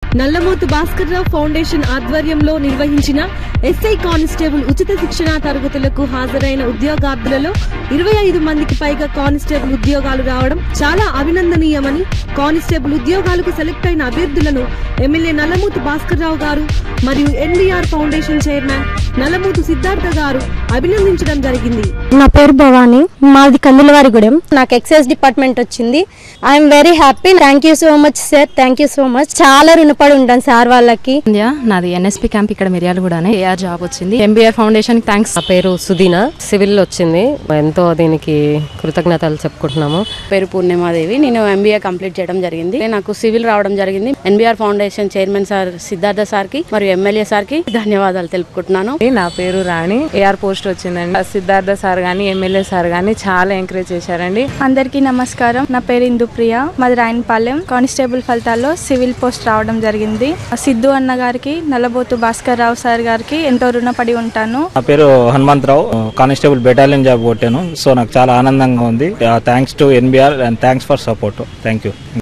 Nallamothu Bhaskar Rao foundation ఆధ్వర్యంలో నిర్వహించిన SI constable ఉచిత శిక్షణా తరగతులకు హాజరైన ఉద్యోగార్థులలో ఇరవై ఐదు మందికి పైగా కానిస్టేబుల్ ఉద్యోగాలు రావడం చాలా అభినందనీయమని కానిస్టేబుల్ ఉద్యోగాలకు సెలెక్ట్ అయిన అభ్యర్థులను ఎమ్మెల్యే నల్లమూతు భాస్కర్రావు గారు మరియు NDR foundation chairman Nallamothu Siddhartha గారు అభినందించడం జరిగింది నా పేరు భవాని మాది కందులవారిగూడెం నాకు ఎక్సైజ్ డిపార్ట్మెంట్ వచ్చింది I'm very happy thank you so much sir thank you so much చాలా రుణపడి ఉంటాను సార్ వాళ్ళకి ఇండియా నాది ఎన్ఎస్పి క్యాంప్ ఇక్కడ మిర్యాలగూడనే ఏఆర్ జాబ్ వచ్చింది ఎంబీఆర్ ఫౌండేషన్ థ్యాంక్స్ నా పేరు సుదీనా సివిల్ వచ్చింది ఎంతో దీనికి కృతజ్ఞతలు చెప్పుకుంటున్నాము పేరు పూర్ణిమాదేవి నేను ఎంబీఏ కంప్లీట్ చేయడం జరిగింది నాకు సివిల్ రావడం జరిగింది NBR foundation chairman sir Siddhartha సార్కి మరియు ఎమ్మెల్యే సార్కి ధన్యవాదాలు తెలుపుకుంటున్నాను నా పేరు రాణి ఏఆర్ పోస్ట్ వచ్చిందండి సిద్ధార్థ సార్ గాని ఎమ్మెల్యే సార్ గాని చాలా ఎంకరేజ్ చేశారండి అందరికీ నమస్కారం నా పేరు ఇందుప్రియ మాది రాయనపాలెం కానిస్టేబుల్ ఫలితాల్లో సివిల్ పోస్ట్ రావడం జరిగింది సిద్ధు అన్న గారికి నల్లబోతు భాస్కర్ రావు సార్ గారికి ఎంతో రుణపడి ఉంటాను నా పేరు హనుమంతరావు కానిస్టేబుల్ బెటాలియన్ జాబ్ కొట్టాను సో నాకు చాలా ఆనందంగా ఉంది thanks to NBR and thanks for support thank you